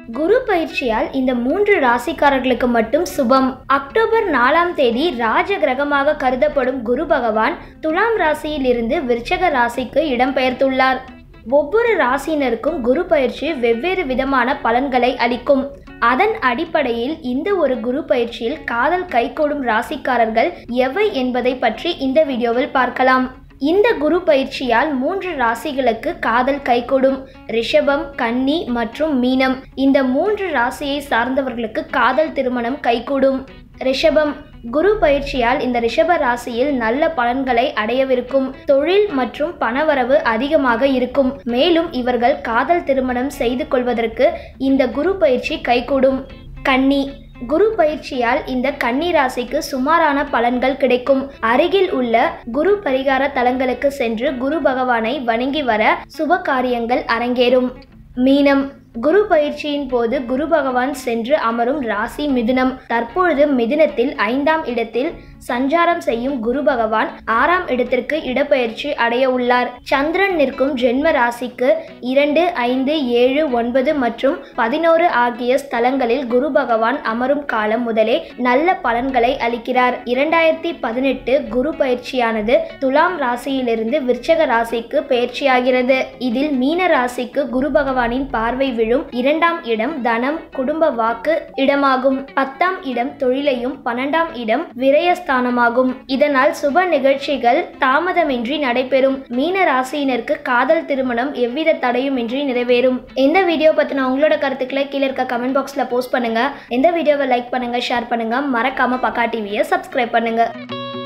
குரு பயிற்சியால் இந்த மூன்று ராசிக்காரர்களுக்கு மட்டும் சுபம் அக்டோபர் நாலாம் தேதி ராஜ கிரகமாக கருதப்படும் குரு பகவான் துலாம் ராசியிலிருந்து விருச்சக ராசிக்கு இடம்பெயர்த்துள்ளார் ஒவ்வொரு ராசியினருக்கும் குரு பயிற்சி வெவ்வேறு விதமான பலன்களை அளிக்கும் அதன் அடிப்படையில் இந்த ஒரு குரு பயிற்சியில் காதல் கைகூடும் ராசிக்காரர்கள் எவை என்பதை பற்றி இந்த வீடியோவில் பார்க்கலாம் இந்த குரு பயிற்சியால் மூன்று ராசிகளுக்கு காதல் கைகூடும் ரிஷபம் கன்னி மற்றும் மீனம் இந்த மூன்று ராசியை சார்ந்தவர்களுக்கு காதல் திருமணம் கைகூடும் ரிஷபம் குரு பயிற்சியால் இந்த ரிஷப ராசியில் நல்ல பலன்களை அடையவிருக்கும் தொழில் மற்றும் பணவரவு அதிகமாக இருக்கும் மேலும் இவர்கள் காதல் திருமணம் செய்து கொள்வதற்கு இந்த குரு பயிற்சி கைகூடும் கன்னி குரு பயிற்சியால் இந்த கன்னி ராசிக்கு சுமாரான பலன்கள் கிடைக்கும் அருகில் உள்ள குரு பரிகார தலங்களுக்கு சென்று குரு பகவானை வணங்கி வர சுப காரியங்கள் அரங்கேறும் மீனம் குரு பயிற்சியின் போது குரு பகவான் சென்று அமரும் ராசி மிதுனம் தற்பொழுது மிதுனத்தில் ஐந்தாம் இடத்தில் சஞ்சாரம் செய்யும் குரு பகவான் ஆறாம் இடத்திற்கு இடப்பெயர்ச்சி அடைய உள்ளார் சந்திரன் நிற்கும் ஜென்ம ராசிக்கு இரண்டு ஐந்து ஏழு ஒன்பது மற்றும் பதினோரு ஆகிய ஸ்தலங்களில் குரு பகவான் அமரும் காலம் முதலே நல்ல பலன்களை அளிக்கிறார் இரண்டாயிரத்தி பதினெட்டு குரு பயிற்சியானது துலாம் ராசியிலிருந்து விருச்சக ராசிக்கு பயிற்சியாகிறது இதில் மீன ராசிக்கு குரு பகவானின் பார்வை விழும் இரண்டாம் இடம் தனம் குடும்ப வாக்கு இடமாகும் பத்தாம் இடம் தொழிலையும் பன்னெண்டாம் இடம் விரயஸ்தானமாகும் இதனால் சுப நிகழ்ச்சிகள் தாமதமின்றி நடைபெறும் மீன ராசியினருக்கு காதல் திருமணம் எவ்வித தடையுமின்றி நிறைவேறும் இந்த வீடியோ பத்தின உங்களோட கருத்துக்களை கீழே இருக்க கமெண்ட் பாக்ஸ்ல போஸ்ட் பண்ணுங்க இந்த வீடியோவை லைக் பண்ணுங்க ஷேர் பண்ணுங்க மறக்காம பக்கா டிவியை சப்ஸ்கிரைப் பண்ணுங்க